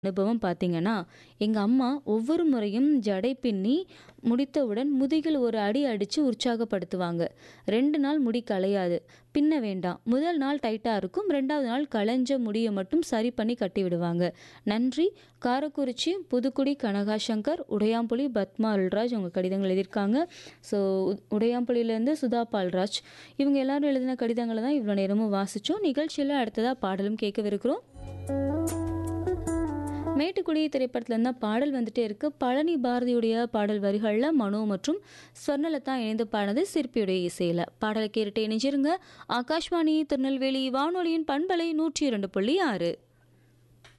அனுபவம் பார்த்தீங்கன்னா, எங்க அம்மா ஒவ்வொரு முறையும் ஜடை பின்னி முடித்தவுடன் முதுகில் ஒரு அடி அடிச்சு உற்சாகப்படுத்துவாங்க. 2 நாள் முடி கலையாது. பின்ன வேண்டாம். முதல் நாள் டைட்டா இருக்கும். 2வது நாள் கலைஞ்ச முடிய மட்டும் சரி பண்ணி கட்டி விடுவாங்க. நன்றி. காரக்குறிச்சி புதுக்குடி கனகா சங்கர், உடையாம்புலி பத்மா அருள்ராஜ் அவங்க கடிதங்கள் எழுதியிருக்காங்க. ஸோ உடையாம்புலியிலேருந்து சுதா பால்ராஜ். இவங்க எல்லாரும் எழுதின கடிதங்கள தான் இவ்வளோ நேரமும் வாசிச்சோம். நிகழ்ச்சியில அடுத்ததா பாடலும் கேட்கவிருக்கிறோம். மேட்டுக்குடி திரைப்படத்துலேருந்து தான் பாடல் வந்துட்டே இருக்கு. பழனி பாரதியுடைய பாடல் வரிகள்ல மனோ மற்றும் ஸ்வர்ணலதா இணைந்து பாடினது சிற்பியுடைய இசையில. பாடலை கேட்டுட்டே இணைஞ்சிருங்க. ஆகாஷ்வாணி திருநெல்வேலி வானொலியின் பண்பலை 102.6